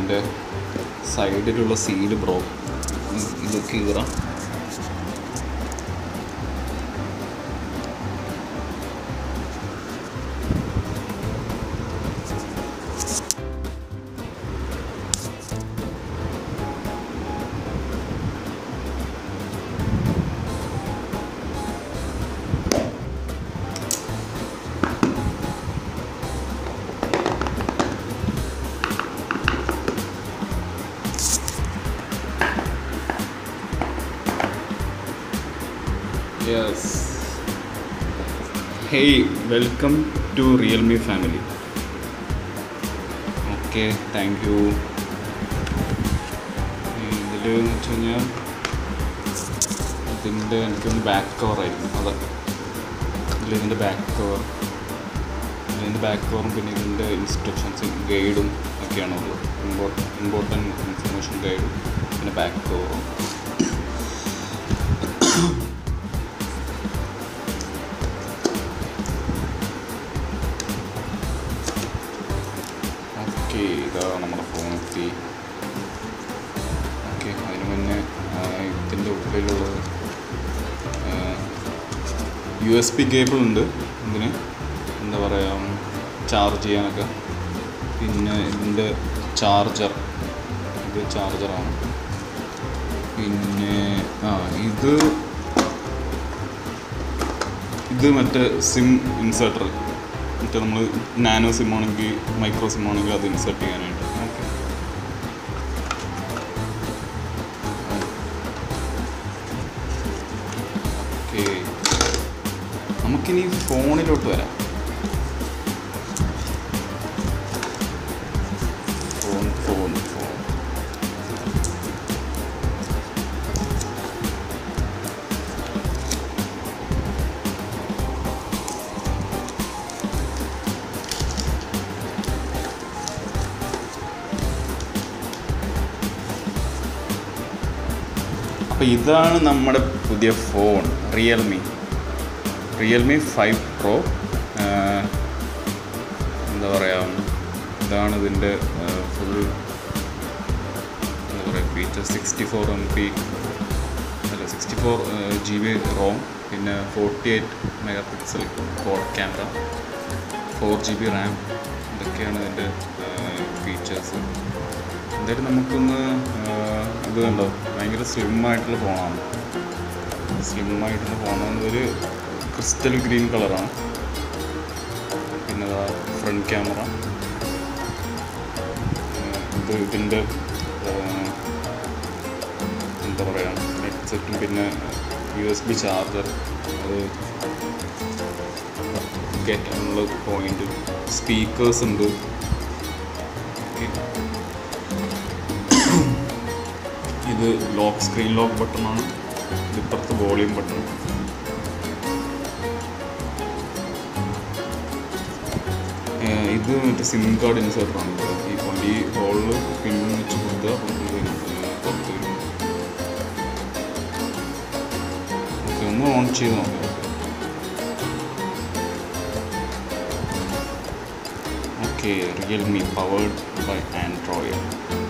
ഇതിൻ്റെ സൈഡിലുള്ള seal bro ഇത് കീറാം yes hey welcome to Realme family okay thank you ഇതിൽ എന്ന് വെച്ച് കഴിഞ്ഞാൽ ഇതിൻ്റെ എനിക്കൊന്ന് ബാക്ക് കവറായിരുന്നു അതെ ഇതിൽ ഇതിൻ്റെ ബാക്ക് കവർ ഇതിൻ്റെ ബാക്ക് കവറും പിന്നെ ഇതിൻ്റെ ഇൻസ്ട്രക്ഷൻസ് ഗൈഡും ഒക്കെയാണ് ഉള്ളത് ഇമ്പോർട്ടൻ ഇമ്പോർട്ടൻറ്റ് ഇൻഫർമേഷൻ ഗൈഡും പിന്നെ ബാക്ക് കവറും ഓക്കെ ഇതാ നമ്മുടെ ഫോൺ എത്തി ഓക്കെ അതിന് മുന്നേ ആ, ഇതിൻ്റെ ഉള്ളിലുള്ളത് യു എസ് പി കേബിൾ ഉണ്ട് ഇതിന് എന്താ പറയുക ചാർജ് ചെയ്യാനൊക്കെ പിന്നെ ഇതിൻ്റെ ചാർജർ ഇത് ചാർജറാണ് പിന്നെ ആ ഇത് ഇത് മറ്റേ സിം ഇൻസേർട്ടർ മറ്റേ നമ്മൾ നാനോ സിം ആണെങ്കിൽ മൈക്രോ സിം ആണെങ്കിൽ അത് ഇൻസേർട്ട് ചെയ്യാനായിട്ട് ഓക്കെ ഓക്കെ നമുക്കിനി ഫോണിലോട്ട് വരാം ഫോൺ ഫോൺ ഫോൺ അപ്പോൾ ഇതാണ് നമ്മുടെ പുതിയ phone Realme Realme five pro എന്താ പറയുക ഇതാണ് ഇതിൻ്റെ ഫുൾ എന്താ പറയുക feature sixty four M P അല്ല sixty four G B ROM പിന്നെ forty eight mega pixel quad camera four G B RAM ഇതൊക്കെയാണ് ഇതിൻ്റെ ഫീച്ചേഴ്സ് എന്തായാലും നമുക്കൊന്ന് ആ, ഇത് കണ്ടോ ഭയങ്കര സ്ലിം ആയിട്ടുള്ള ഫോണാണ് സ്ലിം ആയിട്ടുള്ള ഫോണാണ് ഒരു ക്രിസ്റ്റൽ ഗ്രീൻ കളറാണ് പിന്നെ ഫ്രണ്ട് ക്യാമറ ഇത് ഇതിൻ്റെ ആ, എന്താ പറയുക ഹെഡ്സെറ്റും പിന്നെ യു എസ് ബി ചാർജർ അത് കയറ്റാനുള്ള പോയിന്റ് സ്പീക്കേഴ്സ് ഉണ്ട് ഓക്കെ ഇത് ലോക്ക് സ്ക്രീൻ ലോക്ക് ബട്ടണാണ് ഇത് ഇപ്പുറത്ത് വോളിയം ബട്ടൺ ഇത് മറ്റേ സിം കാർഡ് ഇൻസേർട്ടാണ് ഈ ഫോൺ ഈ ഹോളിൽ പിൻ വെച്ച് കൊടുത്താൽ നമുക്ക് ഇത് പുറത്ത് വരും ഓക്കെ ഒന്ന് ഓൺ ചെയ്ത് നോക്കാം okay Realme powered by Android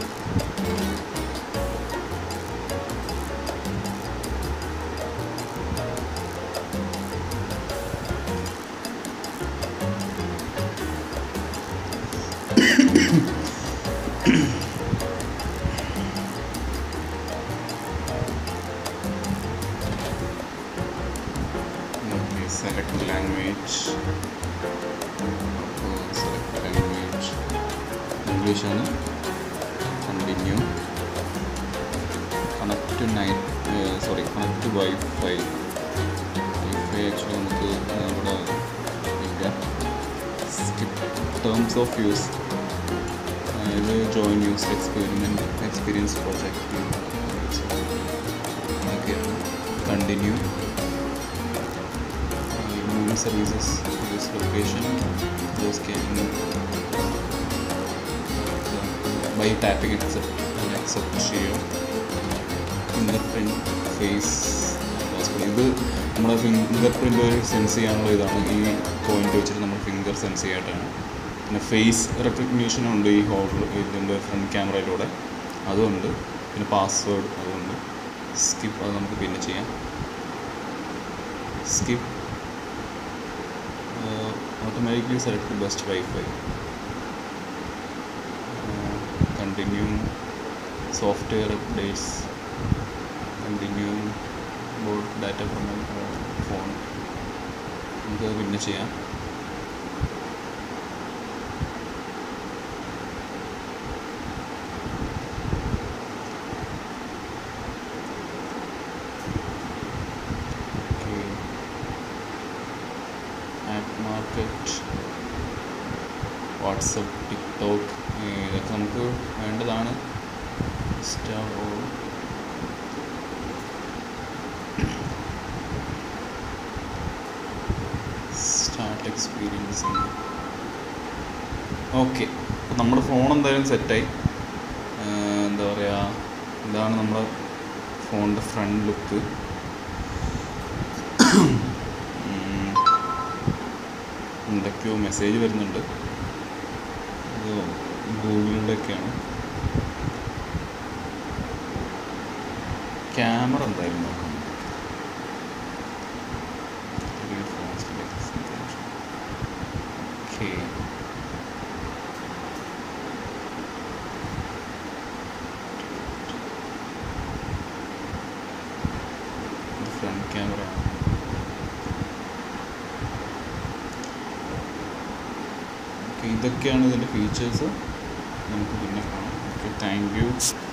Okay, select language. അപ്പോൾ select language. English ആണ് continue connect to night sorry connect to wifi wifi actually നമുക്ക് ഇവിടെ ഇല്ല സ്കിപ്പ് ടേംസ് ഓഫ് യൂസ് ഇത് join use experiment experience project ഓക്കെയാണ് continue moving services this location those can by tapping accept and accept ചെയ്യുക fingerprint face ഇത് നമ്മുടെ finger print sense ചെയ്യാനുള്ള ഇതാണ് ഈ പോയിന്റ് വെച്ചിട്ട് നമ്മൾ ഫിംഗർ സെൻസ് ചെയ്യാനായിട്ടാണ് പിന്നെ ഫേസ് റെക്കഗ്നീഷൻ ഉണ്ട് ഈ ഹോളിൽ ഇതിൻ്റെ ഫ്രണ്ട് ക്യാമറയിലൂടെ അതുണ്ട് പിന്നെ പാസ്വേഡ് അതുണ്ട് സ്കിപ്പ് അത് നമുക്ക് പിന്നെ ചെയ്യാം skip automatically select best wifi continue software updates continue board data from phone നമുക്കത് പിന്നെ ചെയ്യാം ആപ്പ് മാർക്കറ്റ് വാട്സപ്പ് ടിക്ടോക്ക് ഇതൊക്കെ നമുക്ക് വേണ്ടതാണ് സ്റ്റാർ സ്റ്റാർട്ട് എക്സ്പീരിയൻസ് ഓക്കെ അപ്പോൾ നമ്മുടെ ഫോൺ എന്തായാലും സെറ്റായി എന്താ പറയുക ഇതാണ് നമ്മുടെ ഫോണിൻ്റെ ഫ്രണ്ട് ലുക്ക് എന്തൊക്കെയോ മെസ്സേജ് വരുന്നുണ്ട് ഇത് ഗൂഗിളിൻ്റെയൊക്കെയാണ് ക്യാമറ എന്തായാലും നോക്കാം ഓക്കെ ഫ്രണ്ട് ക്യാമറ ഓക്കെ ഇതൊക്കെയാണ് ഇതിൻ്റെ ഫീച്ചേഴ്സ് നമുക്ക് പിന്നെ കാണാം ഓക്കെ താങ്ക് യു